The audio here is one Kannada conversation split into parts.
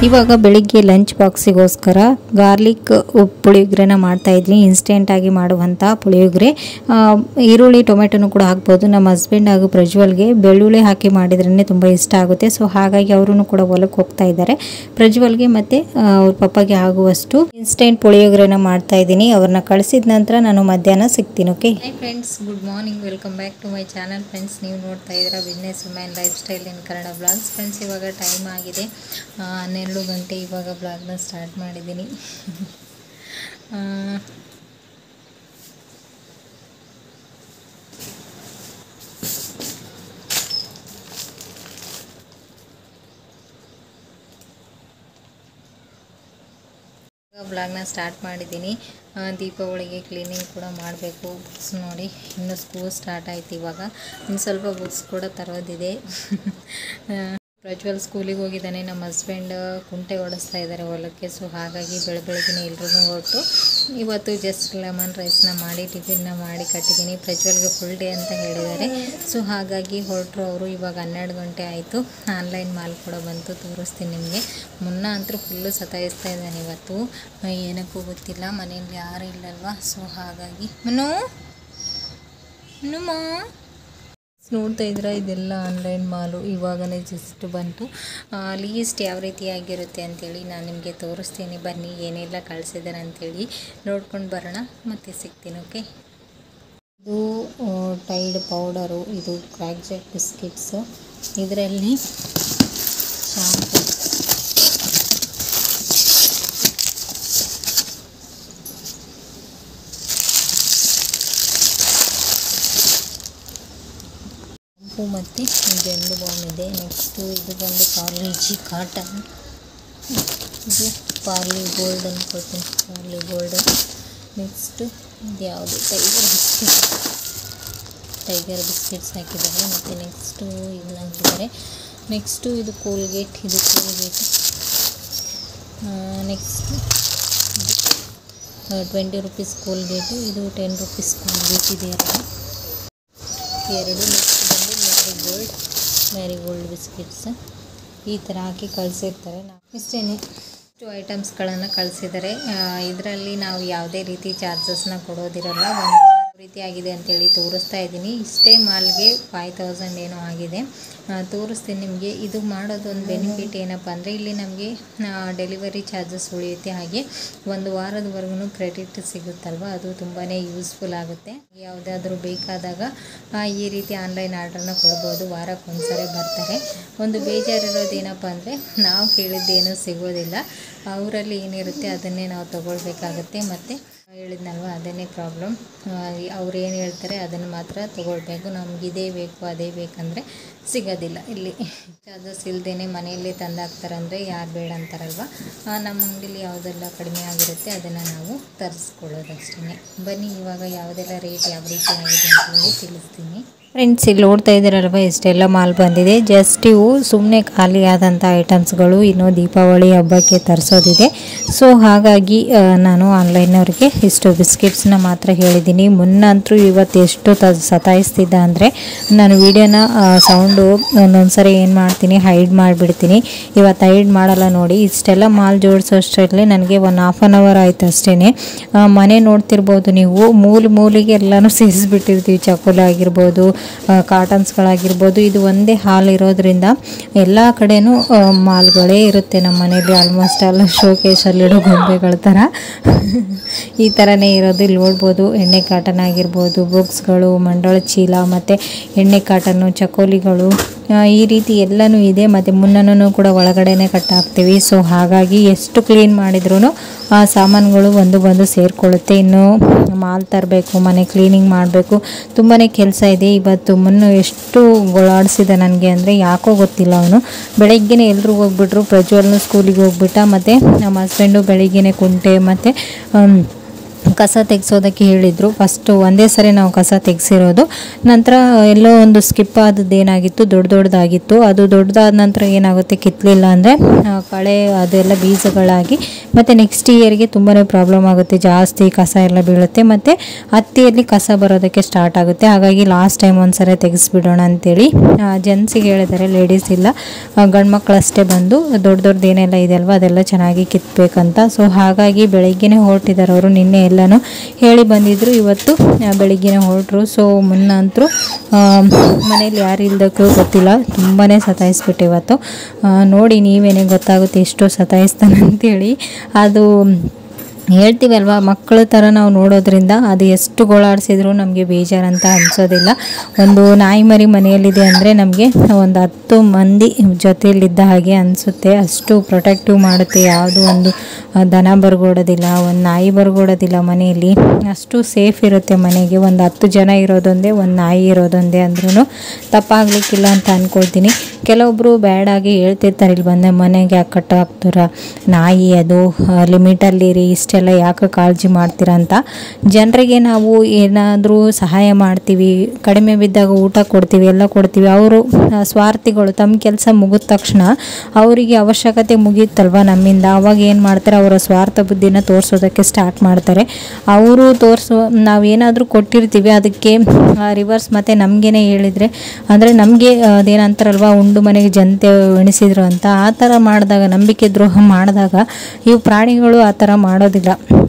ಇವಾಗ ಬೆಳಿಗ್ಗೆ ಲಂಚ್ ಬಾಕ್ಸಿಗೋಸ್ಕರ ಗಾರ್ಲಿಕ್ ಪುಳಿಯೋಗರೆನ ಮಾಡ್ತಾ ಇದ್ದೀನಿ ಇನ್ಸ್ಟೆಂಟಾಗಿ ಮಾಡುವಂಥ ಪುಳಿಯೋಗರೆ ಆ, ಈರುಳ್ಳಿ ಟೊಮೆಟೊನು ಕೂಡ ಹಾಕ್ಬೋದು ನಮ್ಮ ಹಸ್ಬೆಂಡ್ ಹಾಗೂ ಪ್ರಜ್ವಲ್ಗೆ ಬೆಳ್ಳುಳ್ಳಿ ಹಾಕಿ ಮಾಡಿದ್ರೇ ತುಂಬ ಇಷ್ಟ ಆಗುತ್ತೆ ಸೊ ಹಾಗಾಗಿ ಅವರು ಕೂಡ ಹೊಲಕ್ಕೆ ಹೋಗ್ತಾ ಇದ್ದಾರೆ ಪ್ರಜ್ವಲ್ಗೆ ಮತ್ತು ಅವ್ರ ಪಪ್ಪಗೆ ಆಗುವಷ್ಟು ಇನ್ಸ್ಟೆಂಟ್ ಪುಳಿಯೋಗರೆನ ಮಾಡ್ತಾ ಇದ್ದೀನಿ ಅವ್ರನ್ನ ಕಳಿಸಿದ ನಂತರ ನಾನು ಮಧ್ಯಾಹ್ನ ಸಿಗ್ತೀನಿ okay hi friends good morning welcome back to my channel friends ನೀವು ನೋಡ್ತಾ ಇದ್ದೀರಾ business women lifestyle in Kannada blogs friends ಇವಾಗ ಟೈಮ್ ಆಗಿದೆ ಆ, ಹನ್ನೆರಡು ಗಂಟೆ ಇವಾಗ ಬ್ಲಾಗ್ನ ಸ್ಟಾರ್ಟ್ ಮಾಡಿದ್ದೀನಿ ಆ, ಬ್ಲಾಗ್ನ ಸ್ಟಾರ್ಟ್ ಮಾಡಿದ್ದೀನಿ ಆ, ದೀಪಾವಳಿಗೆ ಕ್ಲೀನಿಂಗ್ ಕೂಡ ಮಾಡಬೇಕು ಬುಕ್ಸ್ ನೋಡಿ ಇನ್ನು ಸ್ಕೂಲ್ ಸ್ಟಾರ್ಟ್ ಆಯ್ತು ಇವಾಗ ಇನ್ನು ಸ್ವಲ್ಪ ಬುಕ್ಸ್ ಕೂಡ ತರೋದಿದೆ ಆ, ಪ್ರಜ್ವಲ್ ಸ್ಕೂಲಿಗೆ ಹೋಗಿದ್ದಾನೆ ನಮ್ಮ ಹಸ್ಬೆಂಡ್ ಕುಂಟೆ ಓಡಿಸ್ತಾ ಇದ್ದಾರೆ ಹೊಲಕ್ಕೆ ಸೊ ಹಾಗಾಗಿ ಬೆಳ ಬೆಳಗ್ಗೆ ಎಲ್ರೂ ಹೊರಟು ಇವತ್ತು ಜಸ್ಟ್ ಲೆಮನ್ ರೈಸ್ನ ಮಾಡಿ ಟಿಫಿನ್ನ ಮಾಡಿ ಕಟ್ಟಿದ್ದೀನಿ ಪ್ರಜ್ವಲ್ಗೆ ಫುಲ್ ಡೇ ಅಂತ ಹೇಳಿದ್ದಾರೆ ಸೊ ಹಾಗಾಗಿ ಹೊರಟರು ಅವರು ಇವಾಗ ಹನ್ನೆರಡು ಗಂಟೆ ಆಯಿತು ಆನ್ಲೈನ್ ಮಾಲ್ ಕೂಡ ಬಂತು ತೋರಿಸ್ತೀನಿ ನಿಮಗೆ ಮುನ್ನ ಅಂತೂ ಫುಲ್ಲು ಸತಾಯಿಸ್ತಾ ಇದ್ದಾನೆ ಇವತ್ತು ಆ, ಏನಕ್ಕೂ ಗೊತ್ತಿಲ್ಲ ಮನೆಯಲ್ಲಿ ಯಾರೂ ಇಲ್ಲಲ್ವಾ ಸೊ ಹಾಗಾಗಿ ಮನು ಮನುಮಾ ನೋಡ್ತಾ ಇದ್ರೆ ಇದೆಲ್ಲ ಆನ್ಲೈನ್ ಮಾಲು ಇವಾಗಲೇ ಜಸ್ಟ್ ಬಂತು ಲೀಸ್ಟ್ ಯಾವ ರೀತಿಯಾಗಿರುತ್ತೆ ಅಂತೇಳಿ ನಾನು ನಿಮಗೆ ತೋರಿಸ್ತೀನಿ ಬನ್ನಿ ಏನೆಲ್ಲ ಕಳಿಸಿದ್ದಾರೆ ಅಂತೇಳಿ ನೋಡ್ಕೊಂಡು ಬರೋಣ ಮತ್ತೆ ಸಿಗ್ತೀನಿ ಓಕೆ ಇದು ಟೈಡ್ ಪೌಡರು ಇದು ಕ್ರ್ಯಾಕ್ ಜಾಕ್ ಬಿಸ್ಕಿಟ್ಸು ಇದರಲ್ಲಿ ಶಾಂಪು ಶಾಂಪು ಮತ್ತು ಜೆಂಡು ಬಾಮ್ ಇದೆ ನೆಕ್ಸ್ಟು ಇದು ಬಂದು ಪಾರ್ಲಿಜಿ ಕಾಟನ್ ಇದು ಪಾರ್ಲಿ ಗೋಲ್ಡ್ ಅನ್ಕೋತೀನಿ ಪಾರ್ಲಿ ಗೋಲ್ಡ್ ನೆಕ್ಸ್ಟು ಇದು ಯಾವುದು ಟೈಗರ್ ಬಿಸ್ಕಿಟ್ ಟೈಗರ್ ಬಿಸ್ಕಿಟ್ಸ್ ಹಾಕಿದ್ದಾರೆ ಮತ್ತು ನೆಕ್ಸ್ಟು ಇದನ್ನ ಹಾಕಿದ್ದಾರೆ ನೆಕ್ಸ್ಟು ಇದು ಕೋಲ್ಗೇಟ್ ಇದು Colgate next twenty rupees Colgate ಇದು ಟೆನ್ ರುಪೀಸ್ ಕೋಲ್ಗೇಟ್ ಇದೆ ಎರಡು ಎರಡು ನೆಕ್ಸ್ಟ್ ಬಂದು Marie Gold Marie Gold biscuits ಈ ಥರ ಹಾಕಿ ಕಳಿಸಿರ್ತಾರೆ ನಾವು ಇಷ್ಟೇ ಇಷ್ಟು ಐಟಮ್ಸ್ಗಳನ್ನು ಕಳಿಸಿದ್ದಾರೆ ಇದರಲ್ಲಿ ನಾವು ಯಾವುದೇ ರೀತಿ ಚಾರ್ಜಸ್ನ ಕೊಡೋದಿರಲ್ಲ ಒಂದು ಯಾವ ರೀತಿ ಆಗಿದೆ ಅಂತೇಳಿ ತೋರಿಸ್ತಾ ಇದ್ದೀನಿ ಇಷ್ಟೇ ಮಾಲ್ಗೆ ಫೈವ್ ತೌಸಂಡ್ ಏನೋ ಆಗಿದೆ ಆ, ತೋರಿಸ್ತೀನಿ ನಿಮಗೆ ಇದು ಮಾಡೋದು ಒಂದು ಬೆನಿಫಿಟ್ ಏನಪ್ಪ ಅಂದರೆ ಇಲ್ಲಿ ನಮಗೆ ಡೆಲಿವರಿ ಚಾರ್ಜಸ್ ಉಳಿಯುತ್ತೆ ಹಾಗೆ ಒಂದು ವಾರದವರೆಗೂ ಕ್ರೆಡಿಟ್ ಸಿಗುತ್ತಲ್ವ ಅದು ತುಂಬಾ ಯೂಸ್ಫುಲ್ ಆಗುತ್ತೆ ಯಾವುದಾದ್ರೂ ಬೇಕಾದಾಗ ಆ, ಈ ರೀತಿ ಆನ್ಲೈನ್ ಆರ್ಡ್ರನ್ನ ಕೊಡ್ಬೋದು ವಾರಕ್ಕೆ ಒಂದ್ಸರಿ ಬರ್ತಾರೆ ಒಂದು ಬೇಜಾರಿರೋದು ಏನಪ್ಪ ಅಂದರೆ ನಾವು ಕೇಳಿದ್ದೇನೂ ಸಿಗೋದಿಲ್ಲ ಅವರಲ್ಲಿ ಏನಿರುತ್ತೆ ಅದನ್ನೇ ನಾವು ತಗೊಳ್ಬೇಕಾಗತ್ತೆ ಮತ್ತು ಹೇಳಿದ್ನಲ್ವ ಅದನ್ನೇ ಪ್ರಾಬ್ಲಮ್ ಅವ್ರು ಏನು ಹೇಳ್ತಾರೆ ಅದನ್ನು ಮಾತ್ರ ತಗೊಳ್ಬೇಕು ನಮ್ಗೆ ಇದೇ ಬೇಕು ಅದೇ ಬೇಕಂದರೆ ಸಿಗೋದಿಲ್ಲ ಇಲ್ಲಿ ಚಾರ್ಜಸ್ ಇಲ್ಲದೇ ಮನೆಯಲ್ಲೇ ತಂದಾಕ್ತಾರಂದರೆ ಯಾರು ಬೇಡ ಅಂತಾರಲ್ವ ಆ, ನಮ್ಮ ಅಂಗಡಿಲಿ ಯಾವುದೆಲ್ಲ ಕಡಿಮೆ ಆಗಿರುತ್ತೆ ಅದನ್ನು ನಾವು ತರಿಸ್ಕೊಳ್ಳೋದಷ್ಟೇ ಬನ್ನಿ ಇವಾಗ ಯಾವುದೆಲ್ಲ ರೇಟ್ ಯಾವ ರೀತಿ ಆಗಿದೆ ಅಂತ ಹೇಳಿ ತಿಳಿಸ್ತೀನಿ ಫ್ರೆಂಡ್ಸ್ ಇಲ್ಲಿ ನೋಡ್ತಾ ಇದ್ದೀರಲ್ವ ಇಷ್ಟೆಲ್ಲ ಮಾಲ್ ಬಂದಿದೆ ಜಸ್ಟ್ ಇವು ಸುಮ್ಮನೆ ಖಾಲಿ ಆದಂಥ ಐಟಮ್ಸ್ಗಳು ಇನ್ನು ದೀಪಾವಳಿ ಹಬ್ಬಕ್ಕೆ ತರಿಸೋದಿದೆ ಸೊ ಹಾಗಾಗಿ ಆ, ನಾನು ಆನ್ಲೈನವ್ರಿಗೆ ಇಷ್ಟು ಬಿಸ್ಕೆಟ್ಸ್ನ ಮಾತ್ರ ಹೇಳಿದ್ದೀನಿ ಮುನ್ನಂತರೂ ಇವತ್ತು ಎಷ್ಟು ತ ಸತಾಯಿಸ್ತಿದ್ದ ಅಂದರೆ ನಾನು ವೀಡಿಯೋನ ಸೌಂಡು ಒಂದೊಂದ್ಸರಿ ಏನು ಮಾಡ್ತೀನಿ ಹೈಡ್ ಮಾಡಿಬಿಡ್ತೀನಿ ಇವತ್ತು ಹೈಡ್ ಮಾಡಲ್ಲ ನೋಡಿ ಇಷ್ಟೆಲ್ಲ ಮಾಲ್ ಜೋಡಿಸೋಷ್ಟರಲ್ಲಿ ನನಗೆ ಒನ್ ಹಾಫ್ ಆನ್ ಅವರ್ ಆಯ್ತು ಅಷ್ಟೇ ಮನೆ ನೋಡ್ತಿರ್ಬೋದು ನೀವು ಮೂಲೆ ಮೂಲೆಗೆ ಎಲ್ಲನೂ ಸೇರಿಸ್ಬಿಟ್ಟಿರ್ತೀವಿ ಚಕೋಲ ಆಗಿರ್ಬೋದು ಆ, ಕಾಟನ್ಸ್ಗಳಾಗಿರ್ಬೋದು ಇದು ಒಂದೇ ಹಾಲ್ ಇರೋದ್ರಿಂದ ಎಲ್ಲ ಕಡೆನೂ ಆ, ಮಾಲ್ಗಳೇ ಇರುತ್ತೆ ನಮ್ಮ ಮನೇಲಿ ಆಲ್ಮೋಸ್ಟ್ ಎಲ್ಲ ಶೋಕೇಶಲ್ಲಿಡೋ ಗೊಂಬೆಗಳ ಥರ ಈ ಥರನೇ ಇರೋದು ಇಲ್ಲಿ ನೋಡ್ಬೋದು ಎಣ್ಣೆ ಕಾಟನ್ ಆಗಿರ್ಬೋದು ಬುಕ್ಸ್ಗಳು ಮಂಡಳ ಚೀಲ ಮತ್ತು ಎಣ್ಣೆ ಕಾಟನ್ನು ಚಕೋಲಿಗಳು ಆ, ಈ ರೀತಿ ಎಲ್ಲನೂ ಇದೆ ಮತ್ತು ಮುನ್ನನೂ ಕೂಡ ಒಳಗಡೆನೆ ಕಟ್ಟಾಕ್ತೀವಿ ಸೊ ಹಾಗಾಗಿ ಎಷ್ಟು ಕ್ಲೀನ್ ಮಾಡಿದ್ರೂ ಆ ಸಾಮಾನುಗಳು ಒಂದು ಬಂದು ಸೇರಿಕೊಳ್ಳುತ್ತೆ ಇನ್ನು ಮಾಲ್ ತರಬೇಕು ಮನೆ ಕ್ಲೀನಿಂಗ್ ಮಾಡಬೇಕು ತುಂಬಾ ಕೆಲಸ ಇದೆ ಇವತ್ತು ಮುನ್ನು ಎಷ್ಟು ಗೊಳಾಡಿಸಿದ ನನಗೆ ಅಂದರೆ ಯಾಕೋ ಗೊತ್ತಿಲ್ಲ ಅವನು ಬೆಳಗ್ಗೆನೇ ಎಲ್ಲರೂ ಹೋಗ್ಬಿಟ್ರು ಪ್ರಜ್ವಲ್ನು ಸ್ಕೂಲಿಗೆ ಹೋಗ್ಬಿಟ್ಟ ಮತ್ತು ನಮ್ಮ ಹಸ್ಬೆಂಡು ಬೆಳಿಗ್ಗೆನೆ ಕುಂಟೆ ಮತ್ತು ಕಸ ತೆಗೆಸೋದಕ್ಕೆ ಹೇಳಿದರು ಫಸ್ಟು ಒಂದೇ ಸರಿ ನಾವು ಕಸ ತೆಗೆಸಿರೋದು ನಂತರ ಎಲ್ಲೋ ಒಂದು ಸ್ಕಿಪ್ ಆದದ್ದು ಏನಾಗಿತ್ತು ದೊಡ್ಡ ದೊಡ್ಡದಾಗಿತ್ತು ಅದು ದೊಡ್ಡದಾದ ನಂತರ ಏನಾಗುತ್ತೆ ಕಿತ್ತಲಿಲ್ಲ ಅಂದರೆ ಕಳೆ ಅದೆಲ್ಲ ಬೀಜಗಳಾಗಿ ಮತ್ತು ನೆಕ್ಸ್ಟ್ ಇಯರ್ಗೆ ತುಂಬಾ ಪ್ರಾಬ್ಲಮ್ ಆಗುತ್ತೆ ಜಾಸ್ತಿ ಕಸ ಎಲ್ಲ ಬೀಳುತ್ತೆ ಮತ್ತು ಹತ್ತಿಯಲ್ಲಿ ಕಸ ಬರೋದಕ್ಕೆ ಸ್ಟಾರ್ಟ್ ಆಗುತ್ತೆ ಹಾಗಾಗಿ ಲಾಸ್ಟ್ ಟೈಮ್ ಒಂದ್ಸರಿ ತೆಗೆಸ್ಬಿಡೋಣ ಅಂತೇಳಿ ಜೆಂಟ್ಸಿಗೆ ಹೇಳಿದ್ದಾರೆ ಲೇಡೀಸ್ ಇಲ್ಲ ಗಂಡು ಮಕ್ಕಳು ಅಷ್ಟೇ ಬಂದು ದೊಡ್ಡ ದೊಡ್ಡದು ಏನೆಲ್ಲ ಇದೆ ಅಲ್ವಾ ಅದೆಲ್ಲ ಚೆನ್ನಾಗಿ ಕಿತ್ಬೇಕಂತ ಸೊ ಹಾಗಾಗಿ ಬೆಳಗ್ಗೆನೇ ಹೊರಟಿದ್ದಾರೆ ಅವರು ನಿನ್ನೆ ಎಲ್ಲನೂ ಹೇಳಿ ಬಂದಿದ್ರು ಇವತ್ತು ಆ, ಬೆಳಿಗ್ಗೆನೇ ಹೊರಟ್ರು ಸೊ ಮುನ್ನಂತರೂ ಮನೇಲಿ ಯಾರು ಇಲ್ದಕ್ಕೂ ಗೊತ್ತಿಲ್ಲ ತುಂಬಾ ಸತಾಯಿಸ್ಬಿಟ್ಟು ಇವತ್ತು ಆ, ನೋಡಿ ನೀವೇನೇ ಗೊತ್ತಾಗುತ್ತೆ ಎಷ್ಟು ಸತಾಯಿಸ್ತಾನೆ ಅಂತೇಳಿ ಅದು ಹೇಳ್ತೀವಲ್ವಾ ಮಕ್ಕಳ ಥರ ನಾವು ನೋಡೋದ್ರಿಂದ ಅದು ಎಷ್ಟು ಗೋಳಾಡಿಸಿದ್ರು ನಮಗೆ ಬೇಜಾರಂತ ಅನಿಸೋದಿಲ್ಲ ಒಂದು ನಾಯಿ ಮರಿ ಮನೆಯಲ್ಲಿದೆ ಅಂದರೆ ನಮಗೆ ಒಂದು ಹತ್ತು ಮಂದಿ ಜೊತೆಯಲ್ಲಿದ್ದ ಹಾಗೆ ಅನಿಸುತ್ತೆ ಅಷ್ಟು ಪ್ರೊಟೆಕ್ಟಿವ್ ಮಾಡುತ್ತೆ ಯಾವುದೋ ಒಂದು ಆ, ದನ ಬರ್ಗೋಡೋದಿಲ್ಲ ಒಂದು ನಾಯಿ ಬರ್ಗೋಡೋದಿಲ್ಲ ಮನೆಯಲ್ಲಿ ಅಷ್ಟು ಸೇಫ್ ಇರುತ್ತೆ ಮನೆಗೆ ಒಂದು ಹತ್ತು ಜನ ಇರೋದೊಂದೇ ಒಂದು ನಾಯಿ ಇರೋದೊಂದೇ ಅಂದ್ರೂ ತಪ್ಪಾಗಲಿಕ್ಕಿಲ್ಲ ಅಂತ ಅಂದ್ಕೊಳ್ತೀನಿ ಕೆಲವೊಬ್ಬರು ಬ್ಯಾಡಾಗಿ ಹೇಳ್ತಿರ್ತಾರೆ ಇಲ್ಲಿ ಬಂದ ಮನೆಗೆ ಯಾಕೆ ಕಟ್ಟ ಹಾಕ್ತೀರ ನಾಯಿ ಅದು ಲಿಮಿಟಲ್ಲಿರಿ ಇಷ್ಟೆಲ್ಲ ಯಾಕೆ ಕಾಳಜಿ ಮಾಡ್ತೀರಾ ಅಂತ ಜನರಿಗೆ ನಾವು ಏನಾದರೂ ಸಹಾಯ ಮಾಡ್ತೀವಿ ಕಡಿಮೆ ಬಿದ್ದಾಗ ಊಟ ಕೊಡ್ತೀವಿ ಎಲ್ಲ ಕೊಡ್ತೀವಿ ಅವರು ಸ್ವಾರ್ಥಿಗಳು ತಮ್ಮ ಕೆಲಸ ಮುಗಿದ ತಕ್ಷಣ ಅವರಿಗೆ ಅವಶ್ಯಕತೆ ಮುಗೀತಲ್ವ ನಮ್ಮಿಂದ ಅವಾಗ ಏನು ಮಾಡ್ತಾರೆ ಅವರ ಸ್ವಾರ್ಥ ಬುದ್ಧಿನ ತೋರಿಸೋದಕ್ಕೆ ಸ್ಟಾರ್ಟ್ ಮಾಡ್ತಾರೆ ಅವರು ತೋರಿಸೋ ನಾವೇನಾದರೂ ಕೊಟ್ಟಿರ್ತೀವಿ ಅದಕ್ಕೆ ರಿವರ್ಸ್ ಮತ್ತು ನಮಗೇನೆ ಹೇಳಿದರೆ ಅಂದರೆ ನಮಗೆ ಅದೇನಂತಾರಲ್ವ ಉಂಡು ಮನೆಗೆ ಜನತೆ ಎಣಿಸಿದ್ರು ಅಂತ ಆ ಥರ ಮಾಡಿದಾಗ ನಂಬಿಕೆ ದ್ರೋಹ ಮಾಡಿದಾಗ ಇವು ಪ್ರಾಣಿಗಳು ಆ ಥರ ಮಾಡೋದಿಲ್ಲ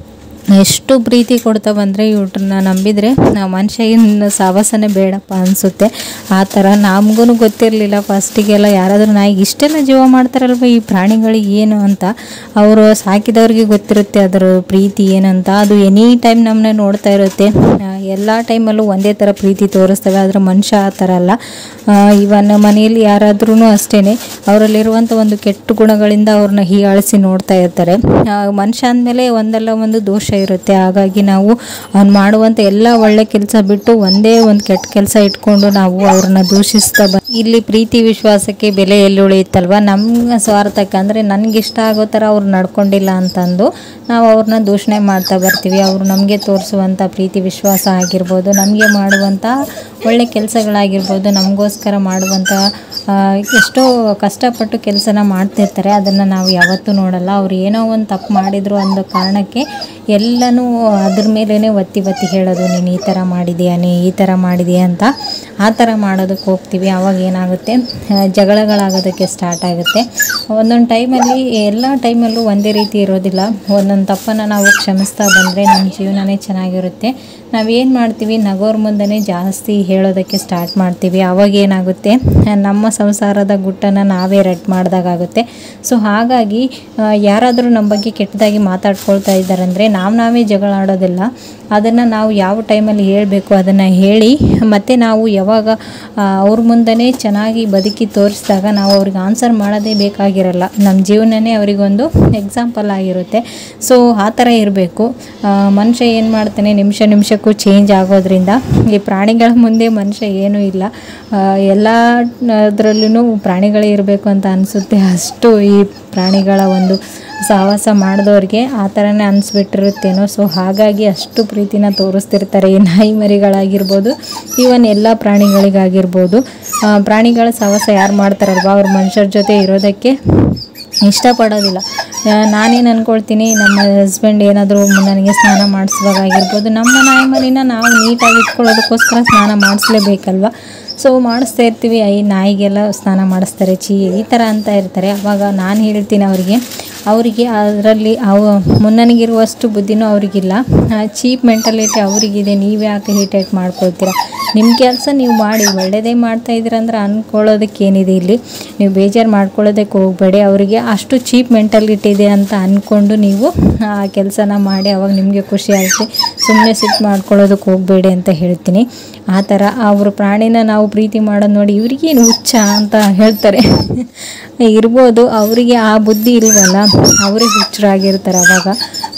ಎಷ್ಟು ಪ್ರೀತಿ ಕೊಡ್ತಾವಂದರೆ ಇವ್ರನ್ನ ನಂಬಿದರೆ ನಾವು ಮನುಷ್ಯ ಇನ್ನು ಸಾವಾಸನೆ ಬೇಡಪ್ಪ ಅನಿಸುತ್ತೆ ಆ ಥರ ನಮಗೂ ಗೊತ್ತಿರಲಿಲ್ಲ ಫಸ್ಟಿಗೆಲ್ಲ ಯಾರಾದರೂ ನಾಯಿಗೆ ಇಷ್ಟೆಲ್ಲ ಜೀವ ಮಾಡ್ತಾರಲ್ವ ಈ ಪ್ರಾಣಿಗಳಿಗೆ ಏನು ಅಂತ ಅವರು ಸಾಕಿದವ್ರಿಗೆ ಗೊತ್ತಿರುತ್ತೆ ಅದರ ಪ್ರೀತಿ ಏನಂತ ಅದು ಎನಿ ಟೈಮ್ ನಮ್ಮನ್ನ ನೋಡ್ತಾ ಇರುತ್ತೆ ಎಲ್ಲ ಟೈಮಲ್ಲೂ ಒಂದೇ ಥರ ಪ್ರೀತಿ ತೋರಿಸ್ತವೆ ಆದರೆ ಮನುಷ್ಯ ಆ ಥರ ಅಲ್ಲ ಇವನ್ ಮನೆಯಲ್ಲಿ ಯಾರಾದ್ರೂ ಅಷ್ಟೇ ಅವರಲ್ಲಿರುವಂಥ ಒಂದು ಕೆಟ್ಟ ಗುಣಗಳಿಂದ ಅವ್ರನ್ನ ಹೀಯಾಳಿಸಿ ನೋಡ್ತಾ ಇರ್ತಾರೆ ಆ, ಮನುಷ್ಯ ಅಂದಮೇಲೆ ಒಂದಲ್ಲ ಒಂದು ದೋಷ ಇರುತ್ತೆ ಹಾಗಾಗಿ ನಾವು ಅವ್ನು ಮಾಡುವಂಥ ಎಲ್ಲ ಒಳ್ಳೆ ಕೆಲಸ ಬಿಟ್ಟು ಒಂದೇ ಒಂದು ಕೆಟ್ಟ ಕೆಲಸ ಇಟ್ಕೊಂಡು ನಾವು ಅವ್ರನ್ನ ದೂಷಿಸ್ತಾ ಬ ಇಲ್ಲಿ ಪ್ರೀತಿ ವಿಶ್ವಾಸಕ್ಕೆ ಬೆಲೆ ಎಲ್ಲಿ ಉಳಿಯುತ್ತಲ್ವ ನಮ್ಮ ಸ್ವಾರ್ಥಕ್ಕೆ ಅಂದರೆ ನನಗೆ ಇಷ್ಟ ಆಗೋ ಥರ ಅವ್ರು ನಡ್ಕೊಂಡಿಲ್ಲ ಅಂತಂದು ನಾವು ಅವ್ರನ್ನ ದೂಷಣೆ ಮಾಡ್ತಾ ಬರ್ತೀವಿ ಅವರು ನಮಗೆ ತೋರಿಸುವಂಥ ಪ್ರೀತಿ ವಿಶ್ವಾಸ ಆಗಿರ್ಬೋದು ನಮಗೆ ಮಾಡುವಂಥ ಒಳ್ಳೆ ಕೆಲಸಗಳಾಗಿರ್ಬೋದು ನಮಗೋಸ್ಕರ ಮಾಡುವಂಥ ಆ, ಎಷ್ಟೋ ಕಷ್ಟಪಟ್ಟು ಕೆಲಸನ ಮಾಡ್ತಿರ್ತಾರೆ ಅದನ್ನು ನಾವು ಯಾವತ್ತೂ ನೋಡಲ್ಲ ಅವ್ರು ಏನೋ ಒಂದು ತಪ್ಪು ಮಾಡಿದ್ರು ಅನ್ನೋ ಕಾರಣಕ್ಕೆ ಎಲ್ಲನೂ ಅದ್ರ ಮೇಲೇ ಒತ್ತಿ ಒತ್ತಿ ಹೇಳೋದು ನೀನು ಈ ಥರ ಮಾಡಿದೀಯ ನೀ ಈ ಥರ ಮಾಡಿದೀಯ ಅಂತ ಆ ಥರ ಮಾಡೋದಕ್ಕೆ ಹೋಗ್ತೀವಿ ಆವಾಗ ಏನಾಗುತ್ತೆ ಆ, ಜಗಳಗಳಾಗೋದಕ್ಕೆ ಸ್ಟಾರ್ಟ್ ಆಗುತ್ತೆ ಒಂದೊಂದು ಟೈಮಲ್ಲಿ ಎಲ್ಲ ಟೈಮಲ್ಲೂ ಒಂದೇ ರೀತಿ ಇರೋದಿಲ್ಲ ಒಂದೊಂದು ತಪ್ಪನ್ನು ನಾವು ಕ್ಷಮಿಸ್ತಾ ಬಂದರೆ ನಮ್ಮ ಜೀವನನೇ ಚೆನ್ನಾಗಿರುತ್ತೆ ನಾವೇನು ಮಾಡ್ತೀವಿ ನಗೋರ್ ಮುಂದೆನೇ ಜಾಸ್ತಿ ಹೇಳೋದಕ್ಕೆ ಸ್ಟಾರ್ಟ್ ಮಾಡ್ತೀವಿ ಆವಾಗ ಏನಾಗುತ್ತೆ ನಮ್ಮ ಸಂಸಾರದ ಗುಟ್ಟನ್ನು ನಾವೇ ರೆಡ್ ಮಾಡಿದಾಗುತ್ತೆ ಸೊ ಹಾಗಾಗಿ ಆ, ಯಾರಾದರೂ ನಮ್ಮ ಬಗ್ಗೆ ಕೆಟ್ಟದಾಗಿ ಮಾತಾಡ್ಕೊಳ್ತಾ ಇದ್ದಾರೆ ಅಂದರೆ ನಾವು ನಾವೇ ಜಗಳ ಆಡೋದಿಲ್ಲ ಅದನ್ನು ನಾವು ಯಾವ ಟೈಮಲ್ಲಿ ಹೇಳಬೇಕು ಅದನ್ನು ಹೇಳಿ ಮತ್ತು ನಾವು ಯಾವಾಗ ಆ, ಅವ್ರ ಮುಂದೆನೇ ಚೆನ್ನಾಗಿ ಬದುಕಿ ತೋರಿಸಿದಾಗ ನಾವು ಅವ್ರಿಗೆ ಆನ್ಸರ್ ಮಾಡೋದೇ ಬೇಕಾಗಿರಲ್ಲ ನಮ್ಮ ಜೀವನನೇ ಅವರಿಗೊಂದು ಎಕ್ಸಾಂಪಲ್ ಆಗಿರುತ್ತೆ ಸೊ ಆ ಥರ ಇರಬೇಕು ಮನುಷ್ಯ ಏನು ಮಾಡ್ತಾನೆ ನಿಮಿಷ ನಿಮಿಷಕ್ಕೂ ಚೇಂಜ್ ಆಗೋದ್ರಿಂದ ಈ ಪ್ರಾಣಿಗಳ ಮುಂದೆ ಮನುಷ್ಯ ಏನೂ ಇಲ್ಲ ಎಲ್ಲ ಅದರಲ್ಲೂ ಪ್ರಾಣಿಗಳೇ ಇರಬೇಕು ಅಂತ ಅನಿಸುತ್ತೆ ಅಷ್ಟು ಈ ಪ್ರಾಣಿಗಳ ಒಂದು ಸಹವಾಸ ಮಾಡಿದವ್ರಿಗೆ ಆ ಥರನೇ ಅನಿಸ್ಬಿಟ್ಟಿರುತ್ತೇನೋ ಸೊ ಹಾಗಾಗಿ ಅಷ್ಟು ಪ್ರೀತಿನ ತೋರಿಸ್ತಿರ್ತಾರೆ ಈ ನಾಯಿ ಮರಿಗಳಾಗಿರ್ಬೋದು ಈವನ್ ಎಲ್ಲ ಪ್ರಾಣಿಗಳಿಗಾಗಿರ್ಬೋದು ಆ, ಪ್ರಾಣಿಗಳ ಸಹವಾಸ ಯಾರು ಮಾಡ್ತಾರಲ್ವ ಅವ್ರು ಮನುಷ್ಯರ ಜೊತೆ ಇರೋದಕ್ಕೆ ಇಷ್ಟಪಡೋದಿಲ್ಲ ಆ, ನಾನೇನು ಅಂದ್ಕೊಳ್ತೀನಿ ನಮ್ಮ ಹಸ್ಬೆಂಡ್ ಏನಾದರೂ ನನಗೆ ಸ್ನಾನ ಮಾಡಿಸುವಾಗ ಆಗಿರ್ಬೋದು ನಮ್ಮ ನಾಯಿ ಮರಿನ ನಾವು ನೀಟಾಗಿ ಇಟ್ಕೊಳ್ಳೋದಕ್ಕೋಸ್ಕರ ಸ್ನಾನ ಮಾಡಿಸ್ಲೇಬೇಕಲ್ವ ಸೊ ಮಾಡಿಸ್ತಾ ಇರ್ತೀವಿ ಐ ನಾಯಿಗೆಲ್ಲ ಸ್ನಾನ ಮಾಡಿಸ್ತಾರೆ ಚೀ ಈ ಥರ ಅಂತ ಇರ್ತಾರೆ ಅವಾಗ ನಾನು ಹೇಳ್ತೀನಿ ಅವರಿಗೆ ಅವರಿಗೆ ಅದರಲ್ಲಿ ಅವ ಮುನ್ನನಿಗಿರುವಷ್ಟು ಬುದ್ಧಿನೂ ಅವರಿಗಿಲ್ಲ ಚೀಪ್ ಮೆಂಟಾಲಿಟಿ ಅವರಿಗಿದೆ ನೀವು ಯಾಕೆ ಹಿಟೇಟ್ ಮಾಡ್ಕೊಳ್ತೀರಾ ನಿಮ್ಮ ಕೆಲಸ ನೀವು ಮಾಡಿ ಒಳ್ಳೆಯದೇ ಮಾಡ್ತಾ ಇದ್ದೀರ ಅಂದ್ರೆ ಅಂದ್ಕೊಳ್ಳೋದಕ್ಕೆ ಏನಿದೆ ಇಲ್ಲಿ ನೀವು ಬೇಜಾರು ಮಾಡ್ಕೊಳ್ಳೋದಕ್ಕೆ ಹೋಗಬೇಡಿ ಅವರಿಗೆ ಅಷ್ಟು ಚೀಪ್ ಮೆಂಟಾಲಿಟಿ ಇದೆ ಅಂತ ಅಂದ್ಕೊಂಡು ನೀವು ಆ ಕೆಲಸನ ಮಾಡಿ ಅವಾಗ ನಿಮಗೆ ಖುಷಿ ಆಗುತ್ತೆ ಸುಮ್ಮನೆ ಸಿಟ್ಟು ಮಾಡ್ಕೊಳ್ಳೋದಕ್ಕೆ ಹೋಗಬೇಡಿ ಅಂತ ಹೇಳ್ತೀನಿ ಆ ಥರ ಅವ್ರ ಪ್ರಾಣಿನ ನಾವು ಪ್ರೀತಿ ಮಾಡೋದು ನೋಡಿ ಇವ್ರಿಗೇನು ಹುಚ್ಚ ಅಂತ ಹೇಳ್ತಾರೆ ಇರ್ಬೋದು ಅವರಿಗೆ ಆ ಬುದ್ಧಿ ಇಲ್ವಲ್ಲ ಅವ್ರಿಗೆ ಹುಚ್ಚರಾಗಿರ್ತಾರೆ ಅವಾಗ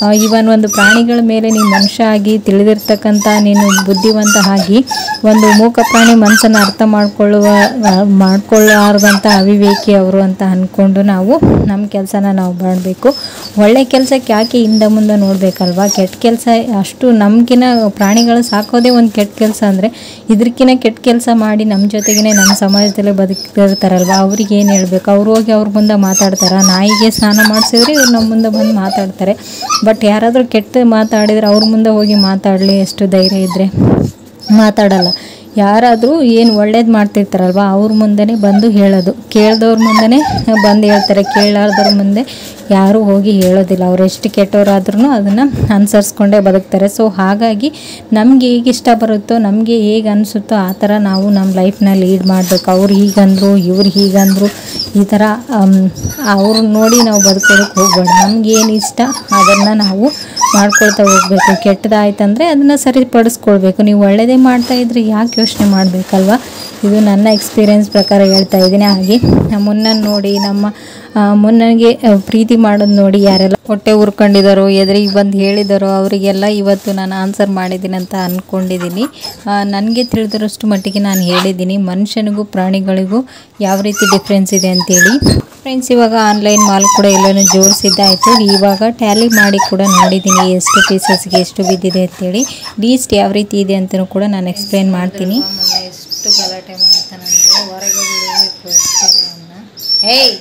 ಇವನ್ ಒಂದು ಪ್ರಾಣಿಗಳ ಮೇಲೆ ನೀನು ಮನುಷ್ಯ ಆಗಿ ತಿಳಿದಿರ್ತಕ್ಕಂಥ ನೀನು ಬುದ್ಧಿವಂತ ಆಗಿ ಒಂದು ಮೂಕ ಪ್ರಾಣಿ ಮನಸ್ಸನ್ನು ಅರ್ಥ ಮಾಡ್ಕೊಳ್ಳುವ ಮಾಡ್ಕೊಳ್ಳಾರ್ದಂಥ ಅವಿವೇಕಿ ಅವರು ಅಂತ ಅಂದ್ಕೊಂಡು ನಾವು ನಮ್ಮ ಕೆಲಸನ ನಾವು ಮಾಡಬೇಕು ಒಳ್ಳೆ ಕೆಲಸಕ್ಕೆ ಯಾಕೆ ಹಿಂದೆ ಮುಂದೆ ನೋಡಬೇಕಲ್ವಾ ಕೆಟ್ಟ ಕೆಲಸ ಅಷ್ಟು ನಮಗಿನ ಪ್ರಾಣಿಗಳು ಸಾಕೋದೇ ಒಂದು ಕೆಟ್ಟ ಕೆಲಸ ಅಂದರೆ ಇದಕ್ಕಿಂತ ಕೆಟ್ಟ ಕೆಲಸ ಮಾಡಿ ನಮ್ಮ ಜೊತೆಗೇ ನಮ್ಮ ಸಮಾಜದಲ್ಲೇ ಬದುಕ್ತಿರ್ತಾರಲ್ವ ಅವ್ರಿಗೆ ಏನು ಹೇಳ್ಬೇಕು ಅವ್ರು ಹೋಗಿ ಅವ್ರ ಮುಂದೆ ಮಾತಾಡ್ತಾರೆ ನಾಯಿಗೆ ಸ್ನಾನ ಮಾಡಿಸಿದ್ರೆ ಇವ್ರು ನಮ್ಮ ಮುಂದೆ ಬಂದು ಮಾತಾಡ್ತಾರೆ ಬಟ್ ಯಾರಾದರೂ ಕೆಟ್ಟ ಮಾತಾಡಿದ್ರೆ ಅವ್ರ ಮುಂದೆ ಹೋಗಿ ಮಾತಾಡಲಿ ಎಷ್ಟು ಧೈರ್ಯ ಇದ್ದರೆ ಮಾತಾಡಲ್ಲ ಯಾರಾದರೂ ಏನು ಒಳ್ಳೇದು ಮಾಡ್ತಿರ್ತಾರಲ್ವ ಅವ್ರ ಮುಂದೆನೇ ಬಂದು ಹೇಳೋದು ಕೇಳ್ದವ್ರ ಮುಂದೆನೇ ಬಂದು ಹೇಳ್ತಾರೆ ಕೇಳಾರ್ದವ್ರ ಮುಂದೆ ಯಾರೂ ಹೋಗಿ ಹೇಳೋದಿಲ್ಲ ಅವ್ರು ಎಷ್ಟು ಕೆಟ್ಟವರಾದ್ರೂ ಅದನ್ನು ಅನುಸರಿಸ್ಕೊಂಡೇ ಬದುಕ್ತಾರೆ ಸೊ ಹಾಗಾಗಿ ನಮಗೆ ಹೇಗೆ ಇಷ್ಟ ಬರುತ್ತೋ ನಮಗೆ ಹೇಗೆ ಅನಿಸುತ್ತೋ ಆ ಥರ ನಾವು ನಮ್ಮ ಲೈಫ್ನ ಲೀಡ್ ಮಾಡಬೇಕು ಅವ್ರು ಹೀಗಂದ್ರು ಇವ್ರು ಹೀಗಂದ್ರು ಈ ಥರ ಅವ್ರು ನೋಡಿ ನಾವು ಬದುಕೋದಕ್ಕೆ ಹೋಗ್ಬೇಡ ನಮ್ಗೆ ಏನು ಇಷ್ಟ ಅದನ್ನು ನಾವು ಮಾಡ್ಕೊಳ್ತಾ ಹೋಗಬೇಕು ಕೆಟ್ಟದಾಯ್ತಂದರೆ ಅದನ್ನು ಸರಿಪಡಿಸ್ಕೊಳ್ಬೇಕು ನೀವು ಒಳ್ಳೆಯದೇ ಮಾಡ್ತಾ ಇದ್ರೆ ಯಾಕೆ ಯೋಚನೆ ಮಾಡಬೇಕಲ್ವ ಇದು ನನ್ನ ಎಕ್ಸ್ಪೀರಿಯೆನ್ಸ್ ಪ್ರಕಾರ ಹೇಳ್ತಾ ಇದ್ದೀನಿ ಹಾಗೆ ಮುನ್ನನ್ನು ನೋಡಿ ನಮ್ಮ ಆ, ಮುನ್ನಗೆ ಆ, ಪ್ರೀತಿ ಮಾಡೋದು ನೋಡಿ ಯಾರೆಲ್ಲ ಹೊಟ್ಟೆ ಉರ್ಕೊಂಡಿದ್ದಾರೋ ಎದುರಿಗೆ ಬಂದು ಹೇಳಿದಾರೋ ಅವರಿಗೆಲ್ಲ ಇವತ್ತು ನಾನು ಆನ್ಸರ್ ಮಾಡಿದ್ದೀನಿ ಅಂತ ಅಂದ್ಕೊಂಡಿದ್ದೀನಿ ನನಗೆ ತಿಳಿದಿರೋಷ್ಟು ಮಟ್ಟಿಗೆ ನಾನು ಹೇಳಿದ್ದೀನಿ ಮನುಷ್ಯನಿಗೂ ಪ್ರಾಣಿಗಳಿಗೂ ಯಾವ ರೀತಿ ಡಿಫ್ರೆನ್ಸ್ ಇದೆ ಅಂತೇಳಿ ಫ್ರೆಂಡ್ಸ್ ಇವಾಗ ಆನ್ಲೈನ್ ಮಾಲ್ ಕೂಡ ಎಲ್ಲನೂ ಜೋಡಿಸಿದ್ದಾಯಿತು ಇವಾಗ ಟ್ಯಾಲಿ ಮಾಡಿ ಕೂಡ ನೋಡಿದ್ದೀನಿ ಎಷ್ಟು ಪೀಸಸ್ಗೆ ಎಷ್ಟು ಬಿದ್ದಿದೆ ಅಂತೇಳಿ ಲೀಸ್ಟ್ ಯಾವ ರೀತಿ ಇದೆ ಅಂತಲೂ ಕೂಡ ನಾನು ಎಕ್ಸ್ಪ್ಲೇನ್ ಮಾಡ್ತೀನಿ ಎಷ್ಟು ಗಲಾಟೆ ಮಾಡ್ತಾನಂದ್ರೆ ಹೊರಗೆ ಬಿಡಬೇಕು ಅಷ್ಟೇ ಹೇಯ್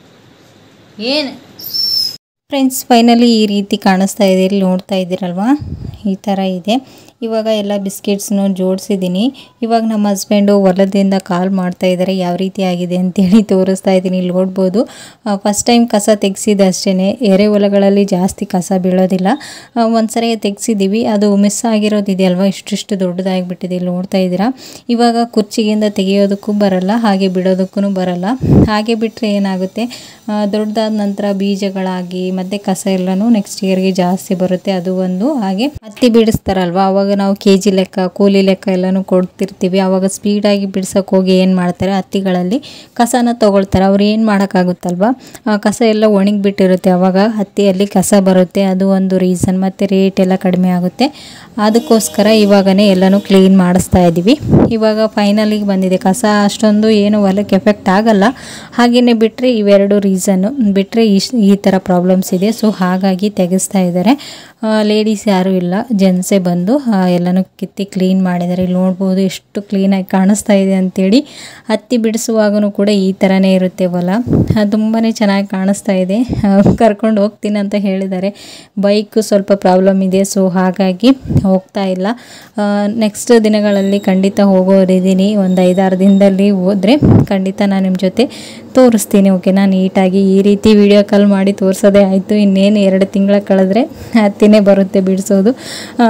ಏನು ಫ್ರೆಂಡ್ಸ್ ಫೈನಲಿ ಈ ರೀತಿ ಕಾಣಿಸ್ತಾ ಇದೆ ಇಲ್ಲಿ ನೋಡ್ತಾ ಇದ್ದೀರಲ್ವಾ ಈ ಥರ ಇದೆ ಇವಾಗ ಎಲ್ಲ ಬಿಸ್ಕೆಟ್ಸ್ನು ಜೋಡಿಸಿದ್ದೀನಿ ಇವಾಗ ನಮ್ಮ ಹಸ್ಬೆಂಡು ಹೊಲದಿಂದ ಕಾಲ್ ಮಾಡ್ತಾ ಇದ್ದಾರೆ ಯಾವ ರೀತಿ ಆಗಿದೆ ಅಂತೇಳಿ ತೋರಿಸ್ತಾ ಇದ್ದೀನಿ ಇಲ್ಲಿ ನೋಡ್ಬೋದು ಫಸ್ಟ್ ಟೈಮ್ ಕಸ ತೆಗ್ಸಿದ್ದು ಅಷ್ಟೇ ಎರೆಹೊಲಗಳಲ್ಲಿ ಜಾಸ್ತಿ ಕಸ ಬೀಳೋದಿಲ್ಲ ಆ, ಒಂದ್ಸರಿ ತೆಗ್ಸಿದ್ದೀವಿ ಅದು ಮಿಸ್ ಆಗಿರೋದಿದೆಯಲ್ವಾ ಇಷ್ಟಿಷ್ಟು ದೊಡ್ಡದಾಗಿಬಿಟ್ಟಿದೆ ಇಲ್ಲಿ ನೋಡ್ತಾ ಇದ್ದೀರಾ ಇವಾಗ ಕುರ್ಚಿಗಿಂದ ತೆಗೆಯೋದಕ್ಕೂ ಬರಲ್ಲ ಹಾಗೆ ಬಿಡೋದಕ್ಕೂ ಬರಲ್ಲ ಹಾಗೆ ಬಿಟ್ಟರೆ ಏನಾಗುತ್ತೆ ಆ, ದೊಡ್ಡದಾದ ನಂತರ ಬೀಜಗಳಾಗಿ ಮತ್ತೆ ಕಸ ಎಲ್ಲನೂ ನೆಕ್ಸ್ಟ್ ಇಯರ್ಗೆ ಜಾಸ್ತಿ ಬರುತ್ತೆ ಅದು ಒಂದು ಹಾಗೆ ಹತ್ತಿ ಬಿಡಿಸ್ತಾರಲ್ವಾ ಅವಾಗ ನಾವು ಕೆ ಜಿ ಲೆಕ್ಕ ಕೂಲಿ ಲೆಕ್ಕ ಎಲ್ಲನೂ ಕೊಡ್ತಿರ್ತೀವಿ ಅವಾಗ ಸ್ಪೀಡಾಗಿ ಬಿಡ್ಸೋಕೆ ಹೋಗಿ ಏನು ಮಾಡ್ತಾರೆ ಹತ್ತಿಗಳಲ್ಲಿ ಕಸನ ತಗೊಳ್ತಾರೆ ಅವ್ರು ಏನು ಮಾಡೋಕ್ಕಾಗುತ್ತಲ್ವಾ ಆ ಕಸ ಎಲ್ಲ ಒಣಗಿ ಬಿಟ್ಟಿರುತ್ತೆ ಅವಾಗ ಹತ್ತಿಯಲ್ಲಿ ಕಸ ಬರುತ್ತೆ ಅದು ಒಂದು ರೀಸನ್ ಮತ್ತು ರೇಟ್ ಎಲ್ಲ ಕಡಿಮೆ ಆಗುತ್ತೆ ಅದಕ್ಕೋಸ್ಕರ ಇವಾಗನೇ ಎಲ್ಲನೂ ಕ್ಲೀನ್ ಮಾಡಿಸ್ತಾ ಇದ್ದೀವಿ ಇವಾಗ ಫೈನಲಿಗೆ ಬಂದಿದೆ ಕಸ ಅಷ್ಟೊಂದು ಏನು ಹೊಲಕ್ಕೆ ಎಫೆಕ್ಟ್ ಆಗಲ್ಲ ಹಾಗೆಯೇ ಬಿಟ್ಟರೆ ಇವೆರಡು ರೀಸನ್ನು ಬಿಟ್ಟರೆ ಇಶ್ ಈ ಥರ ಪ್ರಾಬ್ಲಮ್ಸ್ ಇದೆ ಸೊ ಹಾಗಾಗಿ ತೆಗೆಸ್ತಾ ಇದ್ದಾರೆ ಲೇಡೀಸ್ ಯಾರೂ ಇಲ್ಲ ಜೆಂಟ್ಸೇ ಬಂದು ಆ, ಎಲ್ಲನೂ ಕಿತ್ತಿ ಕ್ಲೀನ್ ಮಾಡಿದ್ದಾರೆ ಇಲ್ಲಿ ನೋಡ್ಬೋದು ಎಷ್ಟು ಕ್ಲೀನಾಗಿ ಕಾಣಿಸ್ತಾ ಇದೆ ಅಂತೇಳಿ ಹತ್ತಿ ಬಿಡಿಸುವಾಗನೂ ಕೂಡ ಈ ಥರನೇ ಇರುತ್ತೆ ಹೊಲ ತುಂಬಾ ಚೆನ್ನಾಗಿ ಕಾಣಿಸ್ತಾ ಇದೆ ಕರ್ಕೊಂಡು ಹೋಗ್ತೀನಿ ಅಂತ ಹೇಳಿದ್ದಾರೆ ಬೈಕು ಸ್ವಲ್ಪ ಪ್ರಾಬ್ಲಮ್ ಇದೆ ಸೊ ಹಾಗಾಗಿ ಹೋಗ್ತಾ ಇಲ್ಲ ನೆಕ್ಸ್ಟ್ ದಿನಗಳಲ್ಲಿ ಖಂಡಿತ ಹೋಗೋರಿದ್ದೀನಿ ಒಂದು ಐದಾರು ದಿನದಲ್ಲಿ ಹೋದರೆ ಖಂಡಿತ ನಾನು ನಿಮ್ಮ ಜೊತೆ ತೋರಿಸ್ತೀನಿ ಓಕೆನಾ ನೀಟಾಗಿ ಈ ರೀತಿ ವಿಡಿಯೋ ಕಾಲ್ ಮಾಡಿ ತೋರಿಸೋದೇ ಆಯಿತು ಇನ್ನೇನು ಎರಡು ತಿಂಗಳ ಕಳೆದ್ರೆ ಹತ್ತಿನೇ ಬರುತ್ತೆ ಬಿಡಿಸೋದು ಆ,